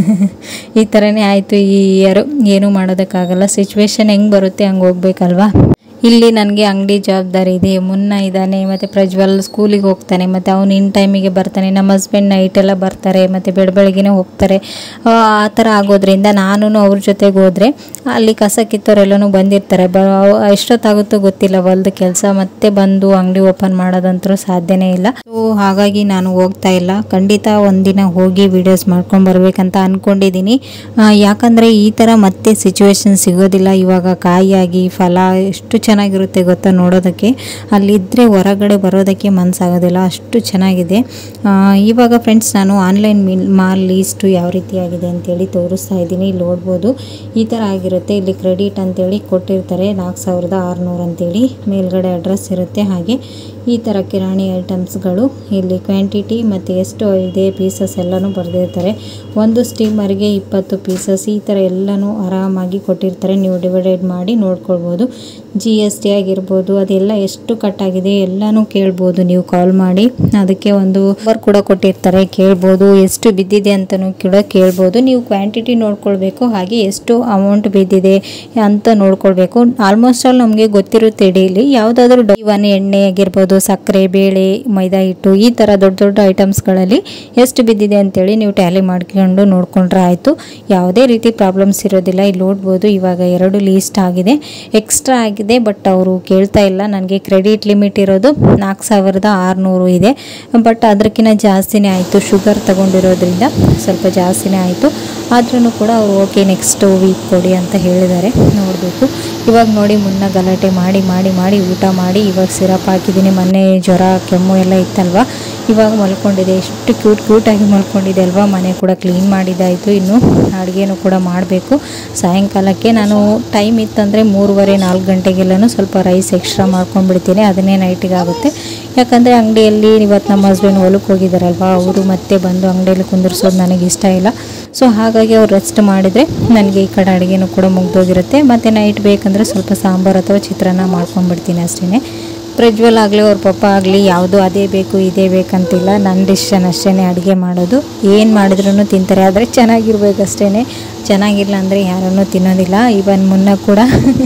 ಈ ಥರನೇ ಆಯಿತು ಈ ಇಯರು ಏನೂ ಮಾಡೋದಕ್ಕಾಗಲ್ಲ ಸಿಚುವೇಶನ್ ಹೆಂಗೆ ಬರುತ್ತೆ ಹಂಗೆ ಹೋಗ್ಬೇಕಲ್ವಾ ಇಲ್ಲಿ ನನಗೆ ಅಂಗಡಿ ಜವಾಬ್ದಾರಿ ಇದೆ ಮುನ್ನ ಇದ್ದಾನೆ ಮತ್ತು ಪ್ರಜ್ವಲ್ ಸ್ಕೂಲಿಗೆ ಹೋಗ್ತಾನೆ ಮತ್ತು ಅವನು ಇನ್ ಟೈಮಿಗೆ ಬರ್ತಾನೆ ನಮ್ಮ ಹಸ್ಬೆಂಡ್ ನೈಟ್ ಎಲ್ಲ ಬರ್ತಾರೆ ಮತ್ತು ಬೆಳ ಬೆಳಗ್ಗೆನೇ ಹೋಗ್ತಾರೆ ಆ ಆ ಥರ ಆಗೋದ್ರಿಂದ ನಾನು ಅವ್ರ ಜೊತೆಗೆ ಹೋದರೆ ಅಲ್ಲಿ ಕಸ ಕಿತ್ತೋರೆಲ್ಲನೂ ಬಂದಿರ್ತಾರೆ ಬ ಎಷ್ಟೊತ್ತಾಗುತ್ತೋ ಗೊತ್ತಿಲ್ಲ ಹೊಲ್ದ ಕೆಲಸ ಮತ್ತೆ ಬಂದು ಅಂಗಡಿ ಓಪನ್ ಮಾಡೋದಂತೂ ಸಾಧ್ಯನೇ ಇಲ್ಲ ಸೊ ಹಾಗಾಗಿ ನಾನು ಹೋಗ್ತಾ ಇಲ್ಲ ಖಂಡಿತ ಒಂದಿನ ಹೋಗಿ ವಿಡಿಯೋಸ್ ಮಾಡ್ಕೊಂಡು ಬರ್ಬೇಕಂತ ಅಂದ್ಕೊಂಡಿದ್ದೀನಿ ಯಾಕಂದರೆ ಈ ಥರ ಮತ್ತೆ ಸಿಚುವೇಶನ್ ಸಿಗೋದಿಲ್ಲ ಇವಾಗ ಕಾಯಿಯಾಗಿ ಫಲ ಎಷ್ಟು ಚೆನ್ನಾಗಿರುತ್ತೆ ಗೊತ್ತಾ ನೋಡೋದಕ್ಕೆ ಅಲ್ಲಿದ್ದರೆ ಹೊರಗಡೆ ಬರೋದಕ್ಕೆ ಮನಸ್ಸಾಗೋದಿಲ್ಲ ಅಷ್ಟು ಚೆನ್ನಾಗಿದೆ ಆ, ಇವಾಗ ಫ್ರೆಂಡ್ಸ್ ನಾನು ಆನ್ಲೈನ್ ಮಿಲ್ ಮಾಲ್ ಲೀಸ್ಟು ಯಾವ ರೀತಿ ಆಗಿದೆ ಅಂತೇಳಿ ತೋರಿಸ್ತಾ ಇದ್ದೀನಿ ಇಲ್ಲಿ ನೋಡ್ಬೋದು ಈ ಥರ ಆಗಿರುತ್ತೆ ಇಲ್ಲಿ ಕ್ರೆಡಿಟ್ ಅಂತೇಳಿ ಕೊಟ್ಟಿರ್ತಾರೆ ನಾಲ್ಕು ಸಾವಿರದ ಆರುನೂರು ಅಂತೇಳಿ ಮೇಲ್ಗಡೆ ಅಡ್ರೆಸ್ ಇರುತ್ತೆ ಹಾಗೆ ಈ ಥರ ಕಿರಾಣಿ ಐಟಮ್ಸ್ಗಳು ಇಲ್ಲಿ ಕ್ವಾಂಟಿಟಿ ಮತ್ತು ಎಷ್ಟು ಇದೆ ಪೀಸಸ್ ಎಲ್ಲನೂ ಬರೆದಿರ್ತಾರೆ ಒಂದು ಸ್ಟೀಮರ್ಗೆ ಇಪ್ಪತ್ತು ಪೀಸಸ್ ಈ ಥರ ಎಲ್ಲನೂ ಆರಾಮಾಗಿ ಕೊಟ್ಟಿರ್ತಾರೆ ನೀವು ಡಿವೈಡೆಡ್ ಮಾಡಿ ನೋಡ್ಕೊಳ್ಬೋದು ಜಿ ಎಸ್ ಟಿ ಆಗಿರ್ಬೋದು ಅದೆಲ್ಲ ಎಷ್ಟು ಕಟ್ಟಾಗಿದೆ ಎಲ್ಲನೂ ಕೇಳ್ಬೋದು ನೀವು ಕಾಲ್ ಮಾಡಿ ಅದಕ್ಕೆ ಒಂದು ನಂಬರ್ ಕೂಡ ಕೊಟ್ಟಿರ್ತಾರೆ ಕೇಳ್ಬೋದು ಎಷ್ಟು ಬಿದ್ದಿದೆ ಅಂತಲೂ ಕೂಡ ಕೇಳ್ಬೋದು ನೀವು ಕ್ವಾಂಟಿಟಿ ನೋಡ್ಕೊಳ್ಬೇಕು ಹಾಗೆ ಎಷ್ಟು ಅಮೌಂಟ್ ಬಿದ್ದಿದೆ ಅಂತ ನೋಡ್ಕೊಳ್ಬೇಕು ಆಲ್ಮೋಸ್ಟ್ ಆಲ್ ನಮಗೆ ಗೊತ್ತಿರುತ್ತೆ ಡೈಲಿ ಯಾವುದಾದ್ರೂ ಇವನ್ ಎಣ್ಣೆ ಆಗಿರ್ಬೋದು ಆಗಿರ್ಬೋದು ಸಕ್ಕರೆ ಬೇಳೆ ಮೈದಾ ಹಿಟ್ಟು ಈ ಥರ ದೊಡ್ಡ ದೊಡ್ಡ ಐಟಮ್ಸ್ಗಳಲ್ಲಿ ಎಷ್ಟು ಬಿದ್ದಿದೆ ಅಂತೇಳಿ ನೀವು ಟ್ಯಾಲಿ ಮಾಡ್ಕೊಂಡು ನೋಡ್ಕೊಂಡ್ರೆ ಆಯಿತು ಯಾವುದೇ ರೀತಿ ಪ್ರಾಬ್ಲಮ್ಸ್ ಇರೋದಿಲ್ಲ ಇಲ್ಲಿ ನೋಡ್ಬೋದು ಇವಾಗ ಎರಡು ಲೀಸ್ಟ್ ಆಗಿದೆ ಎಕ್ಸ್ಟ್ರಾ ಆಗಿದೆ ಬಟ್ ಅವರು ಕೇಳ್ತಾ ಇಲ್ಲ ನನಗೆ ಕ್ರೆಡಿಟ್ ಲಿಮಿಟ್ ಇರೋದು ನಾಲ್ಕು ಸಾವಿರದ ಆರುನೂರು ಇದೆ ಬಟ್ ಅದಕ್ಕಿಂತ ಜಾಸ್ತಿನೇ ಆಯಿತು ಶುಗರ್ ತಗೊಂಡಿರೋದ್ರಿಂದ ಸ್ವಲ್ಪ ಜಾಸ್ತಿನೇ ಆಯಿತು ಆದ್ರೂ ಕೂಡ ಅವರು ಓಕೆ ನೆಕ್ಸ್ಟ್ ವೀಕ್ ಕೊಡಿ ಅಂತ ಹೇಳಿದ್ದಾರೆ ನೋಡಬೇಕು ಇವಾಗ ನೋಡಿ ಮುನ್ನ ಗಲಾಟೆ ಮಾಡಿ ಮಾಡಿ ಮಾಡಿ ಊಟ ಮಾಡಿ ಇವಾಗ ಸಿರಪ್ ಹಾಕಿದ್ದೀನಿ ಮೊನ್ನೆ ಜ್ವರ ಕೆಮ್ಮು ಎಲ್ಲ ಇತ್ತಲ್ವ ಇವಾಗ ಮಲ್ಕೊಂಡಿದೆ ಎಷ್ಟು ಕ್ಯೂಟ್ ಕ್ಯೂಟಾಗಿ ಮಲ್ಕೊಂಡಿದೆ ಅಲ್ವಾ ಮನೆ ಕೂಡ ಕ್ಲೀನ್ ಮಾಡಿದ್ದಾಯಿತು ಇನ್ನು ಅಡುಗೆನೂ ಕೂಡ ಮಾಡಬೇಕು ಸಾಯಂಕಾಲಕ್ಕೆ ನಾನು ಟೈಮ್ ಇತ್ತಂದರೆ ಮೂರುವರೆ ನಾಲ್ಕು ಗಂಟೆಗೆಲ್ಲನೂ ಸ್ವಲ್ಪ ರೈಸ್ ಎಕ್ಸ್ಟ್ರಾ ಮಾಡ್ಕೊಂಡ್ಬಿಡ್ತೀನಿ ಅದನ್ನೇ ನೈಟಿಗೆ ಆಗುತ್ತೆ ಯಾಕಂದರೆ ಅಂಗಡಿಯಲ್ಲಿ ಇವತ್ತು ನಮ್ಮ ಹಸ್ಬೆಂಡ್ ಹೊಲಕ್ಕೆ ಹೋಗಿದ್ದಾರಲ್ವಾ ಅವರು ಮತ್ತೆ ಬಂದು ಅಂಗಡಿಯಲ್ಲಿ ಕುಂದಿರ್ಸೋದು ನನಗೆ ಇಷ್ಟ ಇಲ್ಲ ಸೊ ಹಾಗಾಗಿ ಅವ್ರು ರೆಸ್ಟ್ ಮಾಡಿದರೆ ನನಗೆ ಈ ಕಡೆ ಅಡುಗೆನೂ ಕೂಡ ಮುಗ್ದೋಗಿರುತ್ತೆ ಮತ್ತು ನೈಟ್ ಬೇಕಂದರೆ ಸ್ವಲ್ಪ ಸಾಂಬಾರು ಅಥವಾ ಚಿತ್ರಾನ್ನ ಮಾಡ್ಕೊಂಡ್ಬಿಡ್ತೀನಿ ಅಷ್ಟೇ ಪ್ರಜ್ವಲ್ ಆಗಲಿ ಅವ್ರ ಪಪ್ಪ ಆಗಲಿ ಯಾವುದು ಅದೇ ಬೇಕು ಇದೇ ಬೇಕಂತಿಲ್ಲ ನನ್ನ ಡಿಸಿಷನ್ ಅಷ್ಟೇ ಅಡುಗೆ ಮಾಡೋದು ಏನು ಮಾಡಿದ್ರೂ ತಿಂತಾರೆ ಆದರೆ ಚೆನ್ನಾಗಿರ್ಬೇಕಷ್ಟೇ ಚೆನ್ನಾಗಿಲ್ಲ ಅಂದರೆ ಯಾರನ್ನೂ ತಿನ್ನೋದಿಲ್ಲ ಇವನ್ ಮುನ್ನ ಕೂಡ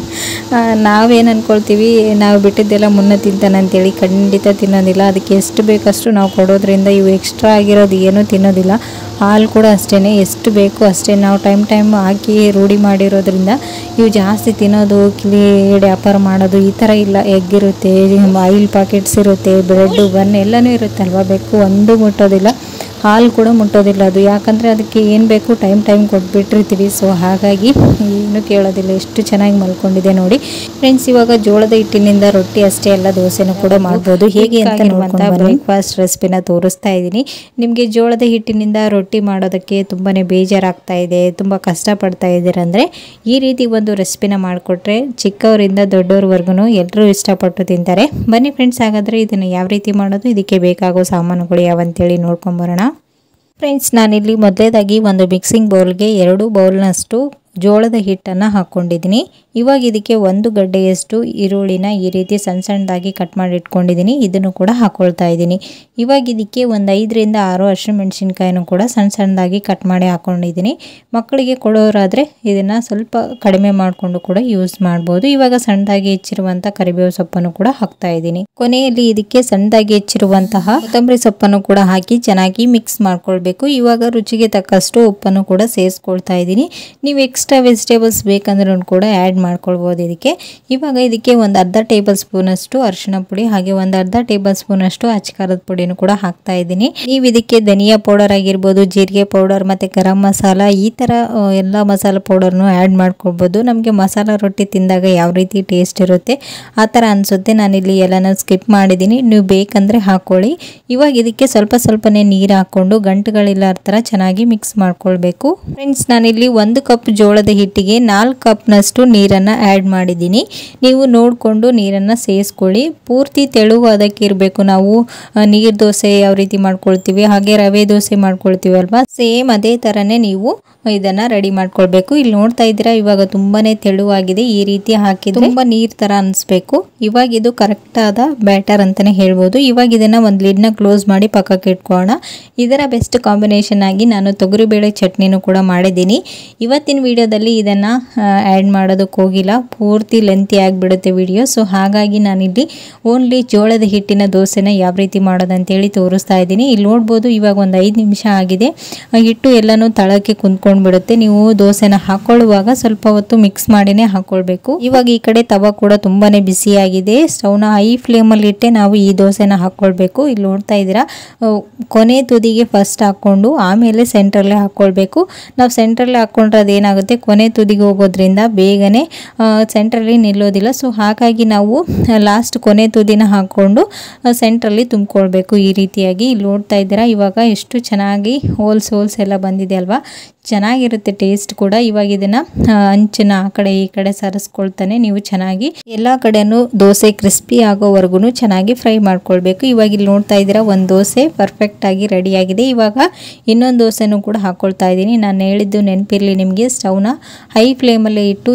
ಆ, ನಾವೇನು ಅಂದ್ಕೊಳ್ತೀವಿ ನಾವು ಬಿಟ್ಟಿದ್ದೆಲ್ಲ ಮುನ್ನ ತಿಂತಾನೆ ಅಂತೇಳಿ ಖಂಡಿತ ತಿನ್ನೋದಿಲ್ಲ ಅದಕ್ಕೆ ಎಷ್ಟು ಬೇಕಷ್ಟು ನಾವು ಕೊಡೋದ್ರಿಂದ ಇವು ಎಕ್ಸ್ಟ್ರಾ ಆಗಿರೋದು ಏನೂ ತಿನ್ನೋದಿಲ್ಲ ಹಾಲು ಕೂಡ ಅಷ್ಟೇ ಎಷ್ಟು ಬೇಕು ಅಷ್ಟೇ ನಾವು ಟೈಮ್ ಟೈಮ್ ಹಾಕಿ ರೂಢಿ ಮಾಡಿರೋದ್ರಿಂದ ಇವು ಜಾಸ್ತಿ ತಿನ್ನೋದು ಕಿಲಿ ವ್ಯಾಪಾರ ಮಾಡೋದು ಈ ಥರ ಇಲ್ಲ ಎಗ್ ಇರುತ್ತೆ ಆಯಿಲ್ ಪಾಕೆಟ್ಸ್ ಇರುತ್ತೆ ಬ್ರೆಡ್ಡು ಬನ್ ಎಲ್ಲನೂ ಇರುತ್ತಲ್ವ ಬೆಕ್ಕು ಒಂದು ಮುಟ್ಟೋದಿಲ್ಲ ಹಾಲು ಕೂಡ ಮುಟ್ಟೋದಿಲ್ಲ ಅದು ಯಾಕಂದರೆ ಅದಕ್ಕೆ ಏನು ಬೇಕು ಟೈಮ್ ಟೈಮ್ ಕೊಟ್ಬಿಟ್ಟಿರ್ತೀವಿ ಸೊ ಹಾಗಾಗಿ ಏನು ಕೇಳೋದಿಲ್ಲ ಎಷ್ಟು ಚೆನ್ನಾಗಿ ಮಲ್ಕೊಂಡಿದೆ ನೋಡಿ ಫ್ರೆಂಡ್ಸ್ ಇವಾಗ ಜೋಳದ ಹಿಟ್ಟಿನಿಂದ ರೊಟ್ಟಿ ಅಷ್ಟೇ ಎಲ್ಲ ದೋಸೆನೂ ಕೂಡ ಮಾಡ್ಬೋದು ಹೇಗೆ ಅಂತ ನೋಡ್ಕೊಂಡು ಬ್ರೇಕ್ಫಾಸ್ಟ್ ರೆಸಿಪಿನ ತೋರಿಸ್ತಾ ಇದ್ದೀನಿ ನಿಮಗೆ ಜೋಳದ ಹಿಟ್ಟಿನಿಂದ ರೊಟ್ಟಿ ಮಾಡೋದಕ್ಕೆ ತುಂಬಾ ಬೇಜಾರಾಗ್ತಾ ಇದೆ ತುಂಬ ಕಷ್ಟಪಡ್ತಾ ಇದ್ದೀರ ಅಂದರೆ ಈ ರೀತಿ ಒಂದು ರೆಸಿಪಿನ ಮಾಡಿಕೊಟ್ರೆ ಚಿಕ್ಕವರಿಂದ ದೊಡ್ಡವ್ರವರೆಗೂ ಎಲ್ಲರೂ ಇಷ್ಟಪಟ್ಟು ತಿಂತಾರೆ ಬನ್ನಿ ಫ್ರೆಂಡ್ಸ್ ಹಾಗಾದರೆ ಇದನ್ನು ಯಾವ ರೀತಿ ಮಾಡೋದು ಇದಕ್ಕೆ ಬೇಕಾಗೋ ಸಾಮಾನುಗಳು ಯಾವಂತೇಳಿ ನೋಡ್ಕೊಂಬರೋಣ ಫ್ರೆಂಡ್ಸ್ ನಾನಿಲ್ಲಿ ಮೊದಲೇದಾಗಿ ಒಂದು ಮಿಕ್ಸಿಂಗ್ ಬೌಲ್ಗೆ ಎರಡು ಬೌಲ್ನಷ್ಟು ಜೋಳದ ಹಿಟ್ಟನ್ನು ಹಾಕ್ಕೊಂಡಿದ್ದೀನಿ ಇವಾಗ ಇದಕ್ಕೆ ಒಂದು ಗಡ್ಡೆಯಷ್ಟು ಈರುಳ್ಳಿನ ಈ ರೀತಿ ಸಣ್ಣ ಸಣ್ಣದಾಗಿ ಕಟ್ ಮಾಡಿ ಇಟ್ಕೊಂಡಿದ್ದೀನಿ ಇದನ್ನು ಕೂಡ ಹಾಕ್ಕೊಳ್ತಾ ಇದ್ದೀನಿ ಇವಾಗ ಇದಕ್ಕೆ ಒಂದು ಐದರಿಂದ ಆರು ಹಸಿಮೆಣ್ಸಿನ್ಕಾಯಿನೂ ಕೂಡ ಸಣ್ಣ ಸಣ್ಣದಾಗಿ ಕಟ್ ಮಾಡಿ ಹಾಕ್ಕೊಂಡಿದ್ದೀನಿ ಮಕ್ಕಳಿಗೆ ಕೊಡೋರಾದರೆ ಇದನ್ನು ಸ್ವಲ್ಪ ಕಡಿಮೆ ಮಾಡಿಕೊಂಡು ಕೂಡ ಯೂಸ್ ಮಾಡ್ಬೋದು ಇವಾಗ ಸಣ್ಣದಾಗಿ ಹೆಚ್ಚಿರುವಂಥ ಕರಿಬೇವು ಸೊಪ್ಪನ್ನು ಕೂಡ ಹಾಕ್ತಾ ಇದ್ದೀನಿ ಕೊನೆಯಲ್ಲಿ ಇದಕ್ಕೆ ಸಣ್ಣದಾಗಿ ಹೆಚ್ಚಿರುವಂತಹ ಕೊತ್ತಂಬರಿ ಸೊಪ್ಪನ್ನು ಕೂಡ ಹಾಕಿ ಚೆನ್ನಾಗಿ ಮಿಕ್ಸ್ ಮಾಡ್ಕೊಳ್ಬೇಕು ಇವಾಗ ರುಚಿಗೆ ತಕ್ಕಷ್ಟು ಉಪ್ಪನ್ನು ಕೂಡ ಸೇರಿಸ್ಕೊಳ್ತಾ ಇದ್ದೀನಿ ನೀವು ಎಕ್ಸ್ಟ್ರಾ ವೆಜಿಟೇಬಲ್ಸ್ ಬೇಕಂದ್ರೂ ಕೂಡ ಆ್ಯಡ್ ಮಾಡ್ಕೊಳ್ಬೋದು ಇದಕ್ಕೆ ಇವಾಗ ಇದಕ್ಕೆ ಒಂದು ಅರ್ಧ ಟೇಬಲ್ ಸ್ಪೂನಷ್ಟು ಅರಿಶಿಣ ಪುಡಿ ಹಾಗೆ ಒಂದು ಅರ್ಧ ಟೇಬಲ್ ಸ್ಪೂನಷ್ಟು ಅಚ್ಕಾರದ ಪುಡಿನೂ ಕೂಡ ಹಾಕ್ತಾ ಇದ್ದೀನಿ ನೀವು ಇದಕ್ಕೆ ಧನಿಯಾ ಪೌಡರ್ ಆಗಿರ್ಬೋದು ಜೀರಿಗೆ ಪೌಡರ್ ಮತ್ತು ಗರಂ ಮಸಾಲ ಈ ಥರ ಆ, ಎಲ್ಲ ಮಸಾಲ ಪೌಡರ್ನು ಆ್ಯಡ್ ಮಾಡ್ಕೊಳ್ಬೋದು ನಮಗೆ ಮಸಾಲ ರೊಟ್ಟಿ ತಿಂದಾಗ ಯಾವ ರೀತಿ ಟೇಸ್ಟ್ ಇರುತ್ತೆ ಆ ಥರ ಅನಿಸುತ್ತೆ ನಾನಿಲ್ಲಿ ಎಲ್ಲನೂ ಸ್ಕಿಪ್ ಮಾಡಿದ್ದೀನಿ ನೀವು ಬೇಕಂದರೆ ಹಾಕ್ಕೊಳ್ಳಿ ಇವಾಗ ಇದಕ್ಕೆ ಸ್ವಲ್ಪ ಸ್ವಲ್ಪನೇ ನೀರು ಹಾಕ್ಕೊಂಡು ಗಂಟುಗಳಿಲ್ಲಾರ ಥರ ಚೆನ್ನಾಗಿ ಮಿಕ್ಸ್ ಮಾಡ್ಕೊಳ್ಬೇಕು ಫ್ರೆಂಡ್ಸ್ ನಾನಿಲ್ಲಿ ಒಂದು ಕಪ್ ಜೋಳದ ಹಿಟ್ಟಿಗೆ ನಾಲ್ಕು ಕಪ್ನಷ್ಟು ನೀರನ್ನು ಆ್ಯಡ್ ಮಾಡಿದ್ದೀನಿ ನೀವು ನೋಡಿಕೊಂಡು ನೀರನ್ನು ಸೇರಿಸ್ಕೊಳ್ಳಿ ಪೂರ್ತಿ ತೆಳು ಅದಕ್ಕೆ ಇರಬೇಕು ನಾವು ಆ, ನೀರು ದೋಸೆ ಯಾವ ರೀತಿ ಮಾಡ್ಕೊಳ್ತೀವಿ ಹಾಗೆ ರವೆ ದೋಸೆ ಮಾಡ್ಕೊಳ್ತೀವಿ ಅಲ್ವಾ ಸೇಮ್ ಅದೇ ಥರನೇ ನೀವು ಇದನ್ನು ರೆಡಿ ಮಾಡ್ಕೊಳ್ಬೇಕು ಇಲ್ಲಿ ನೋಡ್ತಾ ಇದ್ದೀರಾ ಇವಾಗ ತುಂಬಾನೇ ತೆಳುವಾಗಿದೆ ಈ ರೀತಿ ಹಾಕಿದ್ರೆ ತುಂಬ ನೀರ್ ತರ ಅನ್ಸ್ಬೇಕು ಇವಾಗ ಇದು ಕರೆಕ್ಟ್ ಆದ ಬ್ಯಾಟರ್ ಅಂತಾನೆ ಹೇಳ್ಬೋದು ಇವಾಗ ಇದನ್ನ ಒಂದು ಲಿಡ್ನ ಕ್ಲೋಸ್ ಮಾಡಿ ಪಕ್ಕಕ್ಕೆ ಇಟ್ಕೊಳ್ಳೋಣ ಇದರ ಬೆಸ್ಟ್ ಕಾಂಬಿನೇಷನ್ ಆಗಿ ನಾನು ತೊಗರಿಬೇಳೆ ಚಟ್ನಿನೂ ಕೂಡ ಮಾಡಿದ್ದೀನಿ ಇವತ್ತಿನ ವಿಡಿಯೋದಲ್ಲಿ ಇದನ್ನ ಆ್ಯಡ್ ಮಾಡೋದಕ್ಕೆ ಹೋಗಿಲ್ಲ ಪೂರ್ತಿ ಲೆಂತಿ ಆಗಿಬಿಡುತ್ತೆ ವಿಡಿಯೋ ಸೊ ಹಾಗಾಗಿ ನಾನಿಲ್ಲಿ ಓನ್ಲಿ ಜೋಳದ ಹಿಟ್ಟಿನ ದೋಸೆನ ಯಾವ ರೀತಿ ಮಾಡೋದಂತೇಳಿ ತೋರಿಸ್ತಾ ಇದ್ದೀನಿ ಇಲ್ಲಿ ನೋಡ್ಬೋದು ಇವಾಗ ಒಂದು ಐದು ನಿಮಿಷ ಆಗಿದೆ ಆ ಹಿಟ್ಟು ಎಲ್ಲನೂ ತಳಕ್ಕೆ ಕುಂತ್ಕೊಂಡು ಬಿಡುತ್ತೆ ನೀವು ದೋಸೆನ ಹಾಕೊಳ್ಳುವಾಗ ಸ್ವಲ್ಪ ಹೊತ್ತು ಮಿಕ್ಸ್ ಮಾಡಿನೇ ಹಾಕೊಳ್ಬೇಕು ಇವಾಗ ಈ ಕಡೆ ತವ ಕೂಡ ತುಂಬಾನೇ ಬಿಸಿಯಾಗಿದೆ ಸ್ಟವ್ನ ಹೈ ಫ್ಲೇಮಲ್ಲಿ ಇಟ್ಟೆ ನಾವು ಈ ದೋಸೆನ ಹಾಕೊಳ್ಬೇಕು ಇಲ್ಲಿ ನೋಡ್ತಾ ಇದ್ದೀರಾ ಆ, ಕೊನೆ ತುದಿಗೆ ಫಸ್ಟ್ ಹಾಕ್ಕೊಂಡು ಆಮೇಲೆ ಸೆಂಟ್ರಲ್ಲೇ ಹಾಕ್ಕೊಳ್ಬೇಕು ನಾವು ಸೆಂಟ್ರಲ್ಲಿ ಹಾಕ್ಕೊಂಡ್ರೆ ಅದೇನಾಗುತ್ತೆ ಕೊನೆ ತುದಿಗೆ ಹೋಗೋದ್ರಿಂದ ಬೇಗನೆ ಸೆಂಟ್ರಲ್ಲಿ ನಿಲ್ಲೋದಿಲ್ಲ ಸೊ ಹಾಗಾಗಿ ನಾವು ಲಾಸ್ಟ್ ಕೊನೆ ತುದಿನ ಹಾಕ್ಕೊಂಡು ಸೆಂಟ್ರಲ್ಲಿ ತುಂಬಿಕೊಳ್ಬೇಕು ಈ ರೀತಿಯಾಗಿ ಇಲ್ಲಿ ನೋಡ್ತಾ ಇದ್ದೀರಾ ಇವಾಗ ಎಷ್ಟು ಚೆನ್ನಾಗಿ ಹೋಲ್ಸ್ ಹೋಲ್ಸ್ ಎಲ್ಲ ಬಂದಿದೆ ಅಲ್ವಾ ಚೆನ್ನಾಗಿರುತ್ತೆ ಟೇಸ್ಟ್ ಕೂಡ ಇವಾಗ ಇದನ್ನ ಆ, ಅಂಚನ್ನ ಆ ಕಡೆ ಈ ಕಡೆ ಸರಿಸ್ಕೊಳ್ತಾನೆ ನೀವು ಚೆನ್ನಾಗಿ ಎಲ್ಲ ಕಡೆನೂ ದೋಸೆ ಕ್ರಿಸ್ಪಿ ಆಗೋವರೆಗೂ ಚೆನ್ನಾಗಿ ಫ್ರೈ ಮಾಡ್ಕೊಳ್ಬೇಕು ಇವಾಗ ಇಲ್ಲಿ ನೋಡ್ತಾ ಇದ್ದೀರಾ ಒಂದು ದೋಸೆ ಪರ್ಫೆಕ್ಟ್ ಆಗಿ ರೆಡಿ ಆಗಿದೆ ಇವಾಗ ಇನ್ನೊಂದು ದೋಸೆನೂ ಕೂಡ ಹಾಕೊಳ್ತಾ ಇದ್ದೀನಿ ನಾನು ಹೇಳಿದ್ದು ನೆನಪಿರಲಿ ನಿಮಗೆ ಸ್ಟವ್ನ ಹೈ ಫ್ಲೇಮಲ್ಲೇ ಇಟ್ಟು ಈ ದೋಸೆ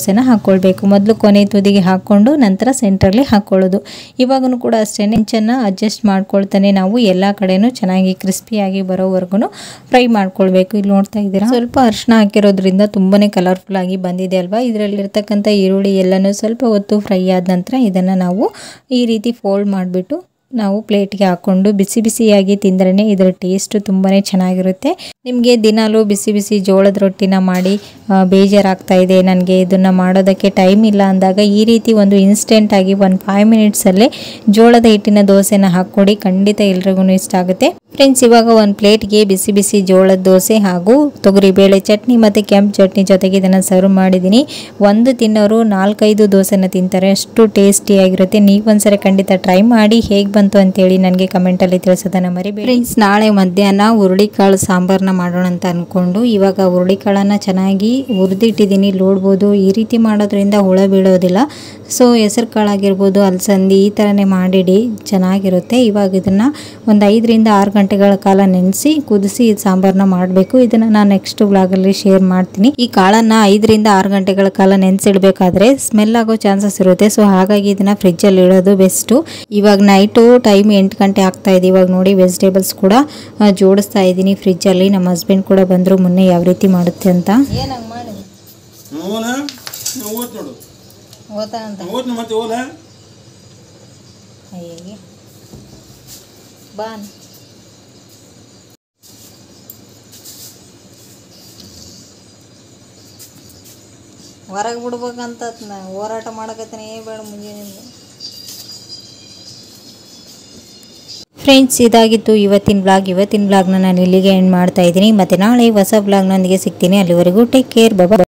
ದೋಸೆನ ಹಾಕ್ಕೊಳ್ಬೇಕು ಮೊದಲು ಕೊನೆ ತುದಿಗೆ ಹಾಕ್ಕೊಂಡು ನಂತರ ಸೆಂಟ್ರಲ್ಲಿ ಹಾಕ್ಕೊಳ್ಳೋದು ಇವಾಗೂ ಕೂಡ ಅಷ್ಟೇ ಹೆಂಚನ್ನು ಅಡ್ಜಸ್ಟ್ ಮಾಡ್ಕೊಳ್ತಾನೆ ನಾವು ಎಲ್ಲ ಕಡೆನೂ ಚೆನ್ನಾಗಿ ಕ್ರಿಸ್ಪಿಯಾಗಿ ಬರೋವರೆಗೂ ಫ್ರೈ ಮಾಡ್ಕೊಳ್ಬೇಕು ಇಲ್ಲಿ ನೋಡ್ತಾ ಇದ್ದೀರಾ ಸ್ವಲ್ಪ ಅರಿಶಿನ ಹಾಕಿರೋದ್ರಿಂದ ತುಂಬಾನೇ ಕಲರ್ಫುಲ್ ಆಗಿ ಬಂದಿದೆ ಅಲ್ವಾ ಇದರಲ್ಲಿರ್ತಕ್ಕಂಥ ಈರುಳ್ಳಿ ಎಲ್ಲನೂ ಸ್ವಲ್ಪ ಹೊತ್ತು ಫ್ರೈ ಆದ ನಂತರ ಇದನ್ನು ನಾವು ಈ ರೀತಿ ಫೋಲ್ಡ್ ಮಾಡಿಬಿಟ್ಟು ನಾವು ಪ್ಲೇಟ್ಗೆ ಹಾಕ್ಕೊಂಡು ಬಿಸಿ ಬಿಸಿಯಾಗಿ ತಿಂದ್ರೇ ಇದರ ಟೇಸ್ಟು ತುಂಬಾ ಚೆನ್ನಾಗಿರುತ್ತೆ ನಿಮಗೆ ದಿನಾಲೂ ಬಿಸಿ ಬಿಸಿ ಜೋಳದ ರೊಟ್ಟಿನ ಮಾಡಿ ಆ, ಬೇಜಾರಾಗ್ತಾ ಇದೆ ನನಗೆ ಇದನ್ನು ಮಾಡೋದಕ್ಕೆ ಟೈಮ್ ಇಲ್ಲ ಅಂದಾಗ ಈ ರೀತಿ ಒಂದು ಇನ್ಸ್ಟೆಂಟ್ ಆಗಿ ಒಂದು ಫೈವ್ ಮಿನಿಟ್ಸಲ್ಲೇ ಜೋಳದ ಹಿಟ್ಟಿನ ದೋಸೆನ ಹಾಕ್ಕೊಡಿ ಖಂಡಿತ ಎಲ್ರಿಗೂ ಇಷ್ಟ ಆಗುತ್ತೆ ಫ್ರೆಂಡ್ಸ್ ಇವಾಗ ಒಂದು ಪ್ಲೇಟ್ಗೆ ಬಿಸಿ ಬಿಸಿ ಜೋಳದ ದೋಸೆ ಹಾಗೂ ತೊಗರಿಬೇಳೆ ಚಟ್ನಿ ಮತ್ತು ಕೆಂಪು ಚಟ್ನಿ ಜೊತೆಗೆ ಇದನ್ನು ಸರ್ವ್ ಮಾಡಿದ್ದೀನಿ ಒಂದು ತಿನ್ನೋರು ನಾಲ್ಕೈದು ದೋಸೆನ ತಿಂತಾರೆ ಅಷ್ಟು ಟೇಸ್ಟಿಯಾಗಿರುತ್ತೆ ನೀವು ಒಂದ್ಸರಿ ಖಂಡಿತ ಟ್ರೈ ಮಾಡಿ ಹೇಗೆ ಬಂತು ಅಂತೇಳಿ ನನಗೆ ಕಮೆಂಟಲ್ಲಿ ತಿಳಿಸೋದನ್ನು ಮರಿಬೇಡಿ ಫ್ರೆಂಡ್ಸ್ ನಾಳೆ ಮಧ್ಯಾಹ್ನ ಹುರುಳಿಕಾಳು ಸಾಂಬಾರನ್ನ ಮಾಡೋಣ ಅಂತ ಅಂದ್ಕೊಂಡು ಇವಾಗ ಹುರುಳಿಕಾಳನ್ನು ಚೆನ್ನಾಗಿ ಹುರಿದಿಟ್ಟಿದ್ದೀನಿ ನೋಡ್ಬೋದು ಈ ರೀತಿ ಮಾಡೋದ್ರಿಂದ ಹುಳ ಬೀಳೋದಿಲ್ಲ ಸೊ ಹೆಸರು ಕಾಳಾಗಿರ್ಬೋದು ಅಲಸಂದಿ ಈ ಥರನೇ ಮಾಡಿಡಿ ಚೆನ್ನಾಗಿರುತ್ತೆ ಇವಾಗ ಇದನ್ನು ಒಂದು ಐದರಿಂದ ಆರು ಗಂಟೆಗಳ ಕಾಲ ನೆನೆಸಿ ಕುದಿಸಿ ಸಾಂಬಾರನ್ನ ಮಾಡಬೇಕು ಇದನ್ನು ನಾನು ನೆಕ್ಸ್ಟ್ ವ್ಲಾಗಲ್ಲಿ ಶೇರ್ ಮಾಡ್ತೀನಿ ಈ ಕಾಳನ್ನು ಐದರಿಂದ ಆರು ಗಂಟೆಗಳ ಕಾಲ ನೆನೆಸಿಡ್ಬೇಕಾದ್ರೆ ಸ್ಮೆಲ್ ಆಗೋ ಚಾನ್ಸಸ್ ಇರುತ್ತೆ ಸೊ ಹಾಗಾಗಿ ಇದನ್ನು ಫ್ರಿಜ್ಜಲ್ಲಿ ಇಡೋದು ಬೆಸ್ಟು ಇವಾಗ ನೈಟು ಟೈಮ್ ಎಂಟು ಗಂಟೆ ಆಗ್ತಾ ಇದೆ ಇವಾಗ ನೋಡಿ ವೆಜಿಟೇಬಲ್ಸ್ ಕೂಡ ಆ, ಜೋಡಿಸ್ತಾ ಇದ್ದೀನಿ ಫ್ರಿಜ್ಜಲ್ಲಿ ನಮ್ಮ ಹಸ್ಬೆಂಡ್ ಕೂಡ ಬಂದರು ಮುನ್ನೆ ಯಾವ ರೀತಿ ಮಾಡುತ್ತೆ ಅಂತ ಏನಂಗೆ ಮಾಡಿ ಓಲ ಓದ್ ನೋಡು ಓದ್ತಾ ಅಂತ ಓದ್ ಮತ್ತೆ ಓಲ ಹೇಗೆ ಬಾನ್ ಹೊರಗೆ ಬಿಡ್ಬೇಕಂತ ನಾ ಹೋರಾಟ ಮಾಡಕತ್ತೀನಿ ಬೇಡ ಮುಂಜಾನೆ ಫ್ರೆಂಡ್ಸ್ ಇದಾಗಿತ್ತು ಇವತ್ತಿನ ಬ್ಲಾಗ್ ಇವತ್ತಿನ ಬ್ಲಾಗ್ನ ನಾನು ಇಲ್ಲಿಗೆ ಎಂಡ್ ಮಾಡ್ತಾ ಇದ್ದೀನಿ ಮತ್ತು ನಾಳೆ ಹೊಸ ಬ್ಲಾಗ್ನೊಂದಿಗೆ ಸಿಗ್ತೀನಿ ಅಲ್ಲಿವರೆಗೂ ಟೇಕ್ ಕೇರ್ ಬಾಬಾ